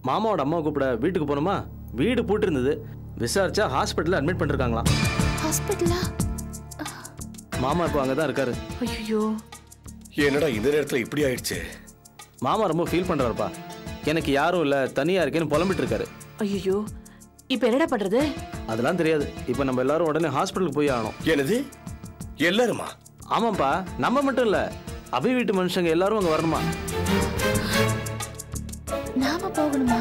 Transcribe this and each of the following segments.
மாமாவோட அம்மாவை கூப்பிட வீட்டுக்கு போகணுமா வீடு பூட்டு இருந்தது விசாரிச்சா ஹாஸ்பிட்டலில் அட்மிட் பண்ணிருக்காங்களாம் ஹாஸ்பிட்டலா மாமா இப்போ அங்கே தான் இருக்காரு ஐயோ என்னடா இந்த நேரத்துல இப்படி ஆயிடுச்சு மாமா ரொம்ப ஃபீல் பண்ணுறாருப்பா எனக்கு யாரும் இல்லை தனியாக இருக்கேன்னு புலம்பிட்டு இருக்காரு ஐயோ இப்ப என்னடா பண்றது அதெல்லாம் தெரியாது இப்போ நம்ம எல்லாரும் உடனே ஹாஸ்பிட்டலுக்கு போய் ஆகணும் என்னது எல்லாருமா ஆமாப்பா நம்ம மட்டும் இல்லை அபி வீட்டு மனுஷங்க எல்லாரும் அங்கே வரணுமா நாம போகணுமா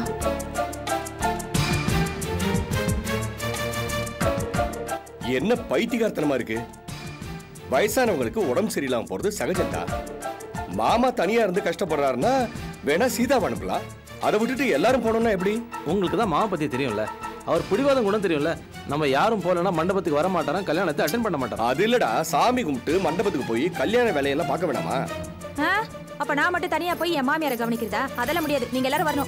என்ன பைத்தியகார்த்தனமா இருக்கு வயசானவங்களுக்கு உடம்பு சரியில்லாம போறது சகஜம்தான் மாமா தனியா இருந்து கஷ்டப்படுறாருன்னா வேணா சீதாவை அனுப்பலாம் அதை விட்டுட்டு எல்லாரும் போனோம்னா எப்படி உங்களுக்கு தான் மாமா பற்றி தெரியும்ல அவர் பிடிவாதம் கூட தெரியும்ல நம்ம யாரும் போகலன்னா மண்டபத்துக்கு வர மாட்டாராம் கல்யாணத்தை அட்டன் பண்ண மாட்டாராம் அது இல்லடா சாமி கும்பிட்டு மண்டபத்துக்கு போய் கல்யாண வேலையெல்லாம் பார்க்க வேணாமா ஆ? அப்ப நான் மட்டும் தனியா போய் என் மாமியாரை கவனிக்கிறதா அதெல்லாம் முடியாது நீங்க எல்லாரும் வரணும்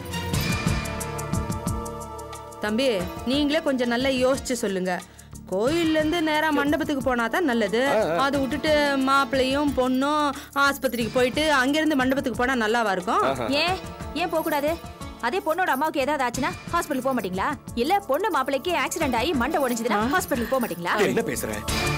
தம்பி நீங்களே கொஞ்சம் நல்லா யோசிச்சு சொல்லுங்க கோயில்ல இருந்து நேரா மண்டபத்துக்கு போனா தான் நல்லது அதை விட்டுட்டு மாப்பிள்ளையும் பொண்ணும் ஆஸ்பத்திரிக்கு போயிட்டு அங்கிருந்து மண்டபத்துக்கு போனா நல்லாவா இருக்கும் ஏன் ஏன் போக கூடாது அதே பொண்ணோட அம்மாவுக்கு ஏதாவது ஆச்சுன்னா ஹாஸ்பிட்டல் போக மாட்டீங்களா இல்ல பொண்ணு மாப்பிள்ளைக்கு ஆக்சிடென்ட் ஆகி மண்டை உடைஞ்சதுன்னா ஹாஸ்பிட்டல் போக மாட்டீங்களா என்ன பேசுற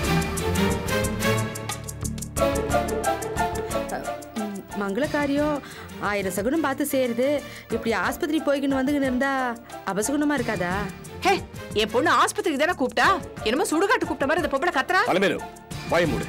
ம், மங்கள காரியம் ஆயிரம் சகுனம் பார்த்து செய்யறது இப்படி ஆஸ்பத்திரி போய்க்கின்னு வந்துக்கின்னு இருந்தா அபசகுனமா இருக்காதா ஹே என் பொண்ணு ஆஸ்பத்திரிக்கு தானே கூப்பிட்டா என்னமோ சுடுகாட்டு கூப்பிட்ட மாதிரி இந்த பொம்பளை கத்துறா அலமேலு வாய மூடு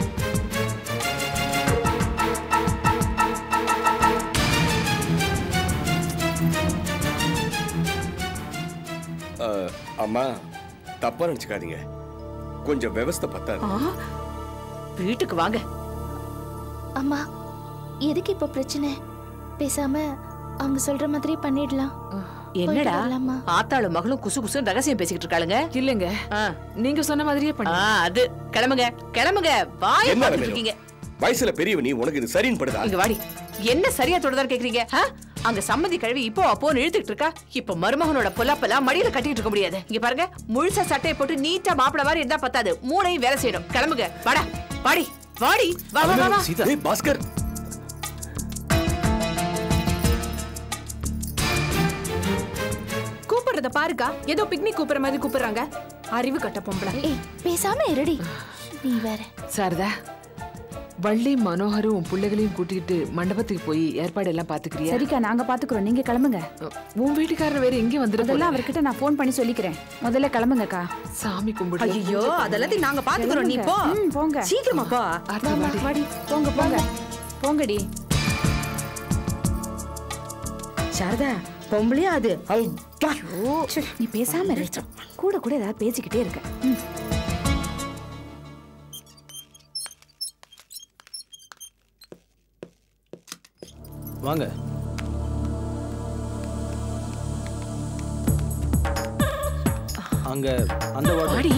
அஹ், அம்மா தப்பா நினைச்சுக்காதீங்க கொஞ்சம் விவஸ்தை பத்தாது ஆ, வீட்டுக்கு வாங்க அம்மா எதுக்கு இப்போ பிரச்சனை பேசாம அவங்க சொல்ற மாதிரி பண்ணிடலாம் என்னடா போயிட்டு வரலாமா? ஆத்தாளும் மகளும் குசு குசுன்னு ரகசியம் பேசிக்கிட்டு இருக்காளுங்க இல்லைங்க ஆ. நீங்க சொன்ன மாதிரியே பண்ணி ஆ, அது கிளம்புங்க கிளம்புங்க வாய என்ன பார்த்துட்டு அலமேலு? இருக்கீங்க வயசுல பெரியவ நீ உனக்கு இது சரின்னு படுதா இங்க வாடி என்ன சரியா தொடர்தான் கேக்குறீங்க ஆ? அங்க சம்மதி கழுவி இப்போ அப்போன்னு இழுத்துக்கிட்டு இருக்கா இப்ப மருமகனோட பொல்லாப்பெல்லாம் மடியில கட்டிட்டு இருக்க முடியாது இங்க பாருங்க முழுசா சட்டையை போட்டு நீட்டா மாப்பிள மாதிரி இருந்தா பத்தாது மூளையும் வேலை செய்யணும் கிளம்புங்க வாடா வாடி வாடி வா வா, வா வா சீதா ஏய் பாஸ்கர் கூப்பிடுறத பாருக்கா ஏதோ பிக்னிக் கூப்பிடுற மாதிரி கூப்பிடுறாங்க அறிவு கட்ட பொம்பளை ஏய் பேசாம இருடி நீ வேற சாரதா வள்ளி மனோகரும் உன் பிள்ளைகளையும் கூட்டிக்கிட்டு மண்டபத்துக்கு போய் ஏற்பாடு எல்லாம் பாத்துக்கிறியா சரிக்கா நாங்க பாத்துக்கிறோம் நீங்க கிளம்புங்க உன் வீட்டுக்காரர் வேற எங்க வந்துட்டு அதெல்லாம் அவர்கிட்ட நான் ஃபோன் பண்ணி சொல்லிக்கிறேன் முதல்ல கிளம்புங்கக்கா சாமி கும்பிடு ஐயோ அதெல்லாத்தையும் நாங்க பாத்துக்கிறோம் நீ போ ம், போங்க சீக்கிரமா போ ஆர்த்தி வாடி. வாடி போங்க போங்க போங்கடி சாரதா பொம்பளையா அது ச்சே, நீ பேசாம இரு கூட கூட ஏதாவது பேசிக்கிட்டே இருக்க ம். வாங்க அங்க அந்த வார்டு வாடி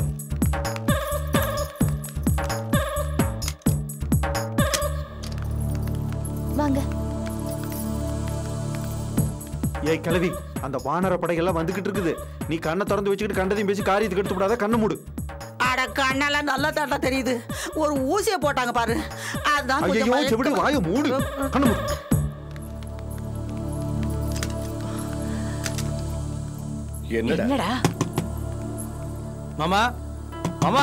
வாங்க ஏய் கிழவி அந்த வானர படைகள்லாம் வந்துகிட்டு இருக்குது நீ கண்ணை திறந்து வச்சுக்கிட்டு கண்டதையும் பேசி காரியத்துக்கு எடுத்து விடாத கண்ணை மூடு அட கண்ணெல்லாம் நல்லா தாண்டா தெரியுது ஒரு ஊசியை போட்டாங்க பாரு அதான் கொஞ்சம் ஐயோ செவிடு மயக்கமா- வாய மூடு கண்ணை மூடு என்னடா என்னடா மாமா மாமா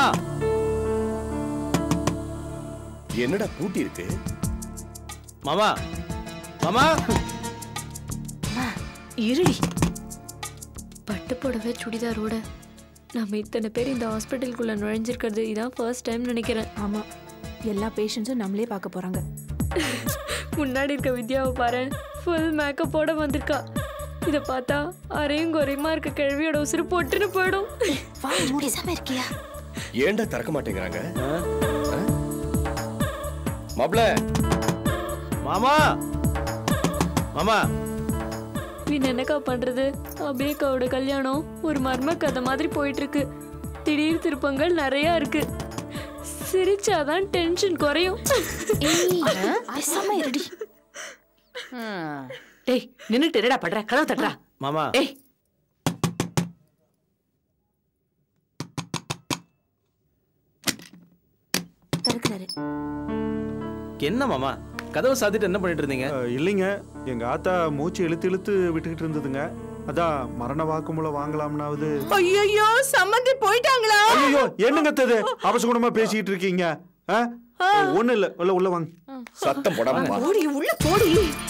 என்னடா பூட்டி இருக்கு மாமா மாமா இருடி பட்டு புடவை சுடிதாரோட நம்ம இத்தனை பேர் இந்த ஹாஸ்பிட்டலுக்குள்ள நுழைஞ்சிருக்கிறது இதான் ஃபர்ஸ்ட் டைம் நினைக்கிறேன் ஆமா எல்லா பேஷண்ட்ஸும் நம்மளே பார்க்க போறாங்க முன்னாடி இருக்க வித்யாவை பாரு ஃபுல் மேக்கப்போட வந்திருக்கா இதை பார்த்தா அரையும் குறையுமா இருக்க கிழவியோட உசுறு பொட்டுன்னு போயிடும் வாய் பேசாம இருக்கியா ஏன்டா திறக்க மாட்டேங்கிறாங்க மாப்ள மாமா மாமா பின் என்னக்கா பண்றது அபேக்காவோட கல்யாணம் ஒரு மர்ம கதை மாதிரி போயிட்டு இருக்கு திடீர் திருப்பங்கள் நிறைய இருக்கு சிரிச்சாதான் டென்ஷன் குறையும் ஏய் பேசாம இருடி டேய் நின்னுட்டு என்னடா பண்ற கதவு தட்டுறா மாமா டேய் திறக்கிறாரு என்ன மாமா கதவை சாத்திட்டு என்ன பண்ணிட்டு இருந்தீங்க அஹ், இல்லைங்க எங்க ஆத்தா மூச்சு இழுத்து இழுத்து விட்டுக்கிட்டு இருந்ததுங்க அதான் மரண வாக்குமூலம் வாங்கலாம்னாவது ஐயோ சம்மந்தி போயிட்டாங்களா ஐயோ என்னங்க தது அவசகுணமா பேசிட்டு இருக்கீங்க ஒண்ணு இல்ல உள்ள உள்ள வாங்க சத்தம் போடாம வா. போடி உள்ள போடி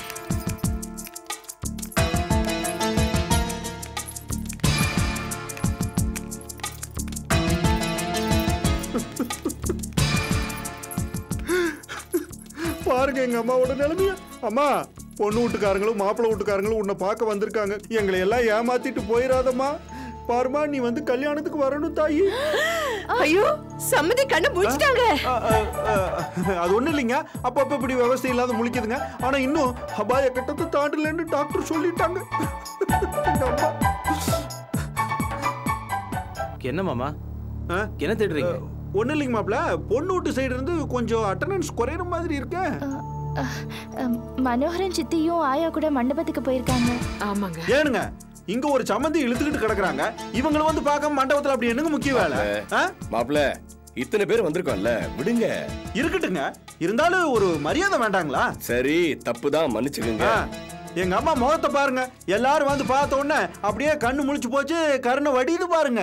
பாருங்க எங்க அம்மாவோட நிலைமைய அம்மா பொண்ணு வீட்டுக்காரங்களும் மாப்பிள்ளை வீட்டுக்காரங்களும் உன்னை பார்க்க வந்திருக்காங்க எங்களை எல்லாம் ஏமாத்திட்டு போயிடாதம்மா பாருமா நீ வந்து கல்யாணத்துக்கு வரணும் தாயி ஐயோ சம்மந்தி கண்ணு முடிச்சிட்டாங்க அ, அ, அ, அது ஒண்ணும் இல்லைங்க அப்பப்ப இப்படி விவசாயம் இல்லாத முழிக்குதுங்க ஆனா இன்னும் அபாய கட்டத்தை தாண்டலன்னு டாக்டர் சொல்லிட்டாங்க எங்க அம்மா. என்ன மாமா ஆ? என்ன தேடுறீங்க ஒண்ணும் இல்லைங்க மாப்ள பொண்ணு வீட்டு சைடு இருந்து கொஞ்சம் அட்டண்டன்ஸ் குறையிற மாதிரி இருக்க அஹ், அஹ், மனோகரன் சித்தியும் ஆயா கூட மண்டபத்துக்கு போயிருக்காங்க ஆமாங்க ஏனுங்க இங்க ஒரு சம்மந்தி இழுத்துக்கிட்டு கிடக்குறாங்க இவங்களும் வந்து பார்க்க மண்டபத்துல அப்படி என்னங்க முக்கிய வேலை ஆ? மாப்பிள இத்தனை பேர் வந்திருக்கோம்ல விடுங்க இருக்கட்டுங்க இருந்தாலும் ஒரு மரியாதை வேண்டாங்களா சரி தப்பு தான் மன்னிச்சுக்கோங்க ஆ, எங்க அம்மா முகத்தை பாருங்க எல்லாரும் வந்து பார்த்த உடனே அப்படியே கண்ணு முழிச்சு போச்சு கருணை வடியுது பாருங்க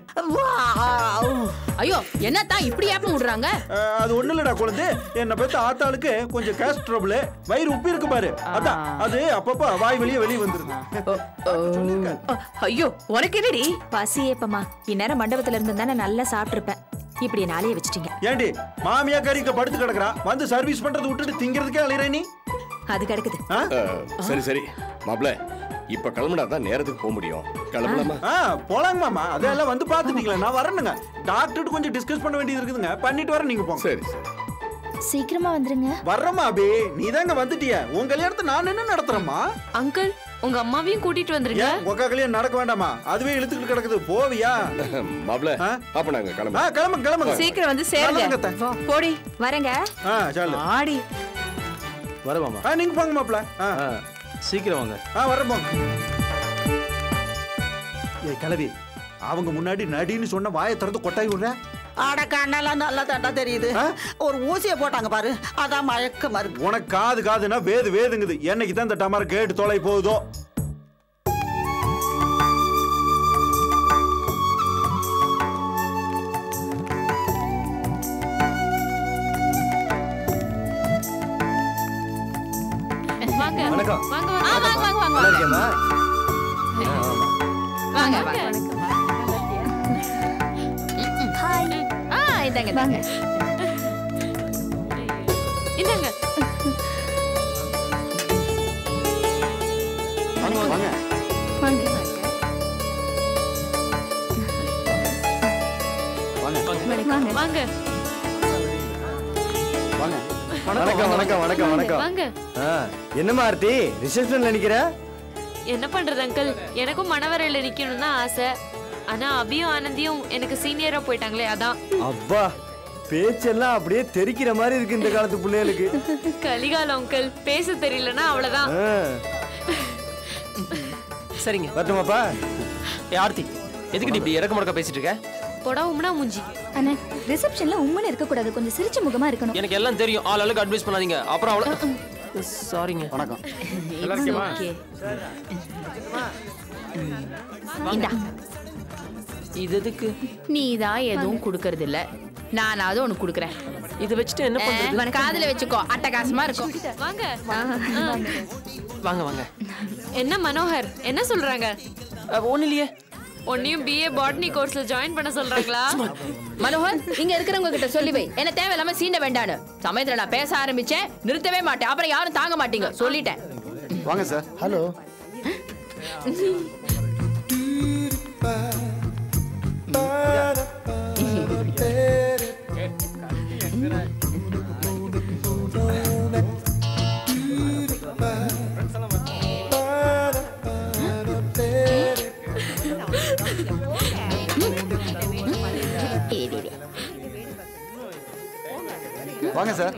ஐயோ என்னத்தான் இப்படி ஏப்பம் விடுறாங்க அஹ், அது ஒண்ணு இல்லடா குழந்தை என்ன பெத்த ஆத்தாளுக்கு கொஞ்சம் கேஸ் ட்ரபிள் வயிறு உப்பி இருக்கு பாரு அதான் அது அப்பப்ப வாய் வெளியே வெளியே வந்துருது சொல்லிருக்காரு. ஐயோ உனக்கு என்னடி பசி ஏப்பமா இந்நேரம் மண்டபத்துல இருந்து தானே நல்லா சாப்பிட்டுருப்பேன் இப்படி நாளையே வச்சிட்டீங்க ஏண்டி மாமியா கறிக்க படுத்து கிடக்குறா வந்து சர்வீஸ் பண்றது விட்டுட்டு திங்கிறதுக்கே அழிற நீ அது கிடக்குது ஆ? அஹ், சரி சரி மாப்பிள இப்ப கிளம்புனா தான் நேரத்துக்கு போக முடியும் கிளம்பலாமா ஆ போலாங்க மாமா அதெல்லாம் வந்து பாத்துட்டீங்களா நான் வரணுங்க டாக்டர் கொஞ்சம் டிஸ்கஸ் பண்ண வேண்டியது இருக்குதுங்க பண்ணிட்டு வரேன் நீங்க போங்க சரி சரி சீக்கிரமா வந்துருங்க வர்றமா அபி நீ தாங்க வந்துட்டிய உன் கல்யாணத்தை நான் என்ன நடத்துறேம்மா அங்கிள் உங்க அம்மாவையும் கூட்டிட்டு வந்துருங்க ஏன் உங்க கல்யாணம் நடக்க வேண்டாமா அதுவே இழுத்துக்கிட்டு கிடக்குது போவியா மாப்பிள ஆ? அப்ப நாங்க ஆ கிளம்புறோம் கிளம்புங்க கிளம்புங்க சீக்கிரம் வந்து நல்லதுங்க சேருங்க அத்தை. போடி வரேங்க ஆ சாலு ஆடி வர மாமா ஆ நீங்க போங்க மாப்ள ஆ ஆ, சீக்கிரம் வாங்க ஆ வர போங்க ஏய் கிளவி அவங்க முன்னாடி நடின்னு சொன்ன வாயை திறந்து கொட்டாய் விடுற அட கண்ணெல்லாம் நல்லா தட்டா தெரியுது ஆ? ஒரு ஊசியை போட்டாங்க பாரு அதான் மயக்கமா இருக்கு உனக்கு காது காதுனா வேது வேதுங்குது என்னைக்கு தான் இந்த டமார கேட்டு தொலை போகுதோ வாங்க வணக்கம். வாங்க ஆ, வாங்க வாங்க வாங்க வாங்க நல்லா வாங்க இருக்கேம்மா வாங்க வாங்க ஹாய் ஆ இந்தாங்க இந்தாங்க இந்தாங்க வாங்க வாங்க வாங்க வாங்க வாங்க வாங்க வாங்க வணக்கம் வணக்கம் வணக்கம் வணக்கம் வாங்க ஆ, என்னம்மா ஆர்த்தி ரிசப்ஷன்ல நிக்கிற என்ன பண்றது அங்கிள் எனக்கும் மணவரையில நிக்கணும் தான் ஆசை ஆனா அபியும் ஆனந்தியும் எனக்கு சீனியரா போயிட்டாங்களே அதான் அப்பா பேச்செல்லாம் அப்படியே தெரிக்கிற மாதிரி இருக்கு இந்த காலத்து பிள்ளைகளுக்கு கலிகாலம் அங்கிள் பேச தெரியலன்னா அவ்வளவுதான் ஆ, சரிங்க வரட்டுமாப்பா ஏ ஆர்த்தி எதுக்கு நீ இப்படி இறக்க முடக்க பேசிட்டு இருக்க போடா உம்னா மூஞ்சி அண்ணா ரிசப்ஷன்ல உண்மைன்னு இருக்க கூடாது கொஞ்சம் சிரிச்ச முகமா இருக்கணும் எனக்கு எல்லாம் தெரியும் ஆள் ஆளுக்கு அட்வைஸ் பண்ணாதீங்க அப்புறம் அவ்வளோ சாரிங்க வணக்கம் ஓகே இந்தா இது எதுக்கு நீ தான் எதுவும் கொடுக்கறது இல்ல நானாவது உனக்கு கொடுக்குறேன் இதை வச்சுட்டு என்ன பண்றது காதுல வச்சுக்கோ அட்டகாசமா இருக்கும் வாங்க வாங்க வாங்க என்ன மனோகர் என்ன சொல்றாங்க ஒன்றும் இல்லையே உன்னையும் பிஏ பாட்னி கோர்ஸ்ல ஜாயின் பண்ண சொல்றாங்களா மனோகர் இங்க இருக்கிறவங்க கிட்ட சொல்லி வை என்ன தேவையில்லாம சீண்ட வேண்டான்னு சமயத்துல நான் பேச ஆரம்பிச்சேன் நிறுத்தவே மாட்டேன் அப்புறம் யாரும் தாங்க மாட்டீங்க சொல்லிட்டேன் வாங்க சார் ஹலோ வாங்க சார்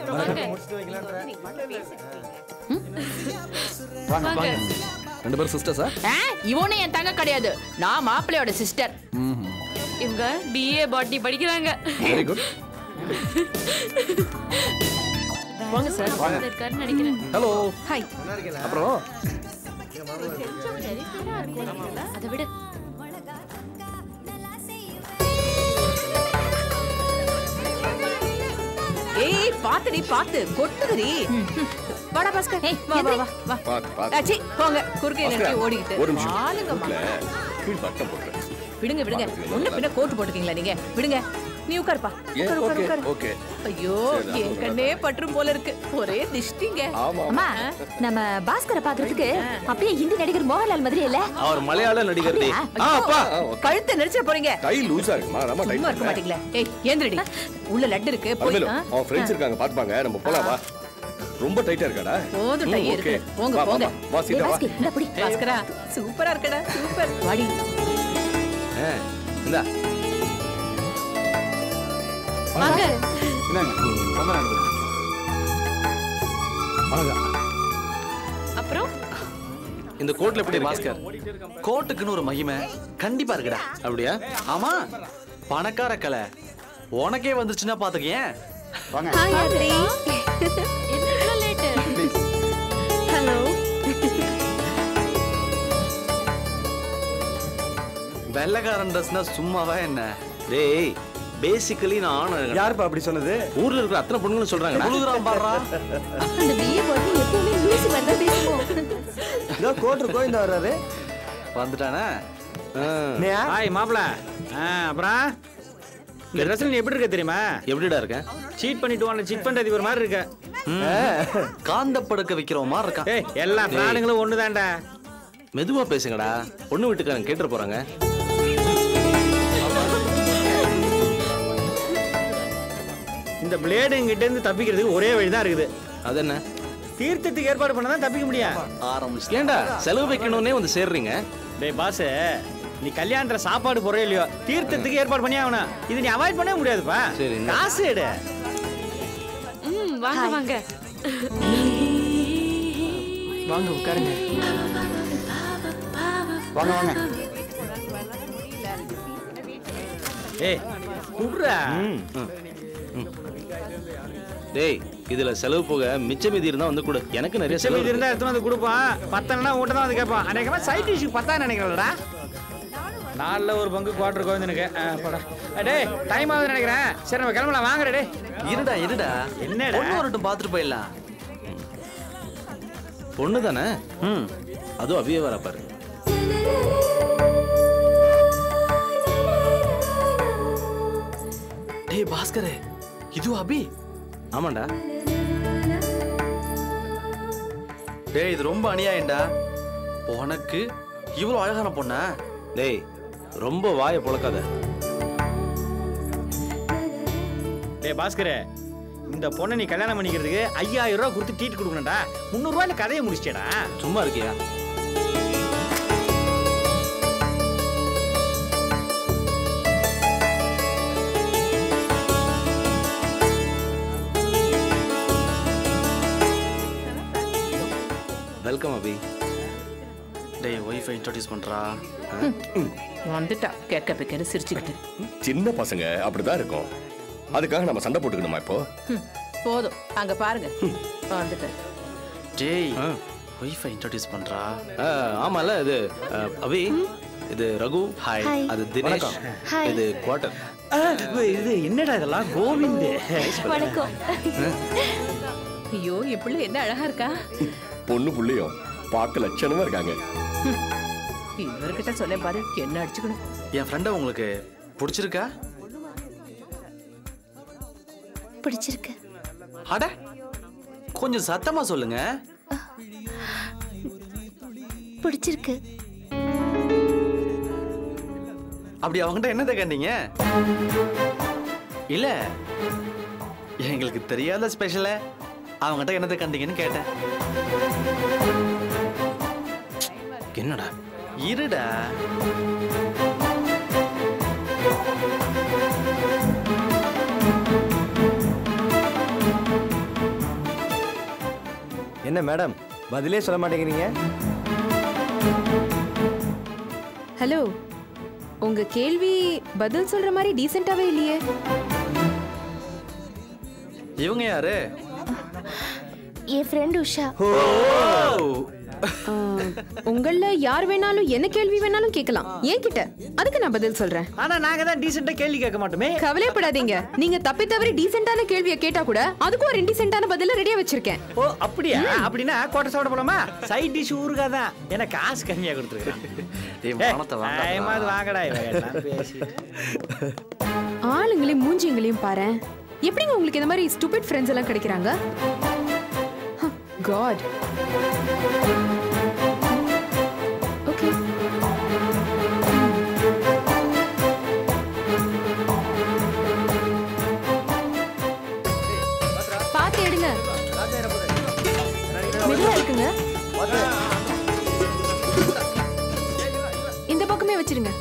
வாங்க வாங்க ரெண்டு பேரும் சிஸ்டர்ஸா ஆ, இவனும் என் தங்க கிடையாது நான் மாப்பிள்ளையோட சிஸ்டர் இவங்க பிஏ பாட்னி படிக்கிறாங்க வெரி குட் வாங்க சார் வாங்க. இருக்காருன்னு நினைக்கிறேன் ஹலோ ஹாய் அப்புறம் அதை விட ஏய் பாத்துடி பாத்து கொட்டுதுடி வாடா பாஸ்கர் வா வா வா வா பாத்து பாத்து ஆச்சி போங்க குறுக்கே நிறுத்தி பாஸ்கர், ஓடிக்கிட்டு ஒரு நிமிஷம் ஆளுங்கம்மா வீட்டுல கீழ் பட்டம் போடுறேன் விடுங்க விடுங்க பாத்துக்கலாம். முன்ன பின்ன கோட்டு போட்டுக்கீங்களா நீங்க விடுங்க நீ உட்காருப்பா ஏன் உட்காரு, உட்காரு, ஓகே உட்காரு. ஓகே ஐயோ சரி, நான் என் கண்ணே பற்றும் போல இருக்கு ஒரே திஷ்டிங்க ஆமா அம்மா நம்ம பாஸ்கரை பாக்குறதுக்கு அப்படியே ஹிந்தி நடிகர் மோகன்லால் மாதிரி இல்ல அவர் மலையாள நடிகர் டி. ஆ அப்பா கழுத்தை நெரிச்ச போறீங்க கை லூசா இருக்குமா அதாம்மா டைட் சும்மா இருக்க பண்ணேன் மாட்டீங்களா ஏய் ஏந்திரடி உள்ள லட்டு இருக்கு போய் அலமேலு ஆ? அவன் ஃப்ரெண்ட்ஸ் இருக்காங்க பாத்துப்பாங்க நம்ம போலாம் வா ரொம்ப டைட்டா இருக்காடா போதும் ம், டை okay. இருக்கு போங்க வா, வா, போங்க வா, வா சீட்டா வா பாஸ்கர் இந்த புடி பாஸ்கரா சூப்பரா இருக்கடா சூப்பர் வாடி ஆ, இந்தா வாங்க அப்புறம் இந்த கோட்ல எப்படி இருக்கு? பாஸ்கர் கோட்டுக்குன்னு ஒரு மகிமை கண்டிப்பா இருக்குடா அப்படியா ஆமா பணக்கார கலை உனக்கே வந்துச்சுன்னா பாத்துக்கேன் ஹாய் ஆத்ரி என்ன இவ்வளோ லேட்டு ஹலோ வெள்ளக்காரன் ட்ரெஸ்னா சும்மாவா என்ன டேய் பேசிக்கலி நான் ஆண் யாருப்பா அப்படி சொன்னது ஊர்ல இருக்கிற அத்தனை பொண்ணுங்களும் சொல்றாங்க உழுகுறான் பாடுறா அந்த பிஏ போட்டு எப்பவுமே லூசு மாதிரி தான் பேசுவோம் இதோ கோட்டு கோவிந்தா வர்றாரு வந்துட்டானே நீயா? ஹாய் மாப்பிள ஆ அப்புறம் இந்த ட்ரெஸ்ல நீ எப்படி இருக்க தெரியுமா எப்படிடா இருக்கேன் சீட் பண்ணிட்டு வாங்க சீட் பண்றது ஒரு மாதிரி இருக்க காந்த படுக்க வைக்கிற மாதிரி இருக்கான் ஏய் எல்லா பிராடுங்களும் ஒண்ணுதான்டா மெதுவா பேசுங்கடா பொண்ணு வீட்டுக்காரங்க கேட்டு போறாங்க இந்த பிளேடு எங்கிட்ட இருந்து தப்பிக்கிறதுக்கு ஒரே வழி தான் இருக்குது அது என்ன தீர்த்தத்துக்கு ஏற்பாடு பண்ணதான் தப்பிக்க முடியும் ஆரம்பிச்சு ஏன்டா செலவு வைக்கணும்னே வந்து சேர்றீங்க டேய் பாஸ் நீ கல்யாணத்துல சாப்பாடு போறே இல்லையோ தீர்த்தத்துக்கு ஏற்பாடு பண்ணி ஆகணும் இது நீ அவாய்ட் பண்ணவே முடியாதுப்பா சரி, இந்தா. காசு எடு ம் வாங்க வாங்க வாங்க உட்காருங்க வாங்க வாங்க ஏய் குடுறா டேய் இதுல செலவு போக மிச்ச மீதி இருந்தா வந்து கொடு எனக்கு நிறைய மிச்சம் செலவு மீதி இருக்கு. இருந்தா எடுத்து வந்து கொடுப்பான் பத்தனா உன்ட்ட தான் வந்து கேட்பான் அநேகமா சைட் டிஷ்க்கு பத்தா நினைக்கிறேன்டா நாலுல ஒரு பங்கு குவார்டர் கோவிந்தனுக்கு ஆ, போடா. அஹ், டேய் டைம் ஆகுதுன்னு நினைக்கிறேன் சரி நம்ம கிளம்பலாம் வாங்கடா டேய் இருடா இருடா என்னடா? பொண்ணு வரட்டும் பாத்துட்டு போயிடலாம் பொண்ணு தானே ம் அதுவும் அவிய வர பாரு டேய் பாஸ்கரே இது அபி ஆமாண்டா டேய் இது ரொம்ப அநியாயம்டா உனக்கு இவ்வளவு அழகான பொண்ணா டேய் ரொம்ப வாயை புழக்காத டேய் பாஸ்கரே இந்த பொண்ணை நீ கல்யாணம் பண்ணிக்கிறதுக்கு ஐயாயிரம் ரூபா கொடுத்து டீட் கொடுக்கணும்டா முந்நூறு ரூபாயில கதையை முடிச்சிட்டேடா சும்மா இருக்கியா வெல்கம் அபி டேய் ஒய்ஃபை இன்ட்ரோடியூஸ் பண்றா வந்துட்டா கேட்க பிக்கன்னு சிரிச்சுக்கிட்டு சின்ன பசங்க அப்படிதான் இருக்கும் அதுக்காக நம்ம சண்டை போட்டுக்கணுமா இப்போ ஹம், போதும் அங்க பாருங்க வந்துட்டேன் டேய் ஒய்ஃபை இன்ட்ரோடியூஸ் பண்றா ஆ, ஆமால இது ஆ, அபி இது ரகு ஹாய் Hi. அது தினேஷ் Hi. இது குவார்டர் இது என்னடா இதெல்லாம் கோவிந்த் வணக்கம் ஐயோ என் பிள்ளை என்ன அழகா இருக்கா பொண்ணு புள்ளையும் பார்க்க லட்சணமா இருக்காங்க இவர்கிட்ட சொல்ல பாரு என்ன அடிச்சுக்கணும் என் ஃப்ரெண்டை உங்களுக்கு பிடிச்சிருக்கா பிடிச்சிருக்கு அட கொஞ்சம் சத்தமா சொல்லுங்க பிடிச்சிருக்கு அப்படி அவங்ககிட்ட என்னத்தை கண்டீங்க இல்ல எங்களுக்கு தெரியாத ஸ்பெஷல அவங்ககிட்ட என்னத்தை கண்டீங்கன்னு கேட்டேன் என்னடா இருடா என்ன மேடம் பதிலே சொல்ல மாட்டேங்கிறீங்க ஹலோ உங்க கேள்வி பதில் சொல்ற மாதிரி டீசெண்டாவே இல்லையே இவங்க யாரு என் ஃப்ரெண்ட் உஷா உங்கள யார் வேணாலும் என்ன கேள்வி வேணாலும் கேட்கலாம் என்கிட்ட அதுக்கு நான் பதில் சொல்றேன் ஆனா நாங்க தான் டீசெண்டா கேள்வி கேட்க மாட்டோமே கவலைப்படாதீங்க நீங்க தப்பி தவறி டீசென்டான கேள்வியை கேட்டா கூட அதுக்கும் ஒரு இன்டிசென்டான பதில ரெடியா வச்சிருக்கேன் ஓ அப்படியா அப்படின்னா கோட்டை சாப்பிட போலாமா சைட் டிஷ் ஊருகா தான் எனக்கு காசு கம்மியா டேய், மானத்தை கொடுத்துருக்கேன் வாங்காதடா. ஏமாது வாங்கடா இவன் எல்லாம் பேசி ஆளுங்களையும் மூஞ்சிங்களையும் பாரு எப்படிங்க உங்களுக்கு இந்த மாதிரி ஸ்டூபிட் ஃப்ரெண்ட்ஸ் எல்லாம் கிடைக்கிறாங்க காட் ஓகே பார்த்து எடுங்க மெதுவா இருக்குங்க இந்த பக்கமே வச்சிருங்க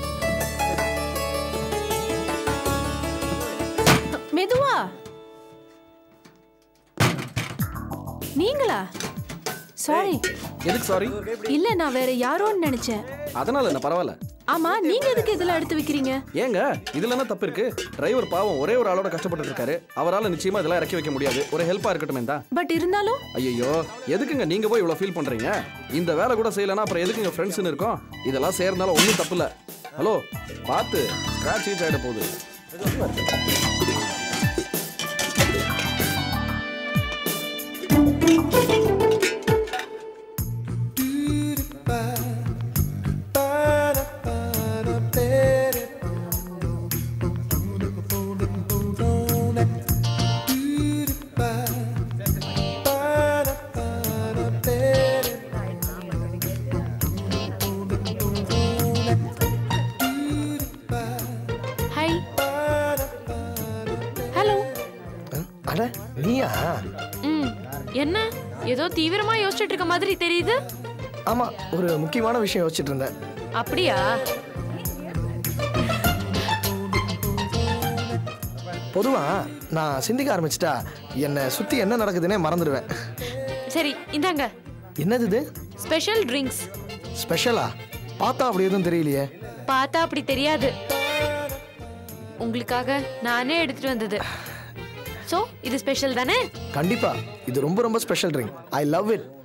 மெதுவா நீங்களா சாரி எதுக்கு சாரி இல்ல நான் வேற யாரோன்னு நினைச்சேன் அதனால என்ன பரவாயில்ல ஆமா நீங்க எதுக்கு இதெல்லாம் எடுத்து வைக்கிறீங்க ஏங்க இதுல என்ன தப்பு இருக்கு டிரைவர் பாவம் ஒரே ஒரு ஆளோட கஷ்டப்பட்டு இருக்காரு அவரால நிச்சயமா இதெல்லாம் இறக்கி வைக்க முடியாது ஒரு ஹெல்ப்பா இருக்கட்டும் தான் பட் இருந்தாலும் ஐயோ எதுக்குங்க நீங்க போய் இவ்வளவு ஃபீல் பண்றீங்க இந்த வேலை கூட செய்யலனா அப்புறம் எதுக்குங்க ஃப்ரெண்ட்ஸ்னு இருக்கோம் இதெல்லாம் சேர்ந்தாலும் ஒன்றும் தப்பு இல்ல ஹலோ பார்த்து ஸ்கிராட்ச் ஈச் ஆயிட போகுது ஹாய் ஹலோ அட நீயா ம் என்ன ஏதோ தீவிரமா யோசிச்சுட்டு இருக்க மாதிரி தெரியுது ஆமா ஒரு முக்கியமான விஷயம் யோசிச்சுட்டு இருந்தேன் அப்படியா பொதுவா நான் சிந்திக்க ஆரம்பிச்சிட்டா என்னை சுத்தி என்ன நடக்குதுன்னே மறந்துடுவேன் சரி இந்தாங்க என்னது இது ஸ்பெஷல் ட்ரிங்க்ஸ் ஸ்பெஷலா பார்த்தா அப்படி எதுவும் தெரியலையே பார்த்தா அப்படி தெரியாது உங்களுக்காக நானே எடுத்துட்டு வந்தது சோ இது ஸ்பெஷல் தானே கண்டிப்பா இது ரொம்ப ரொம்ப special drink I love it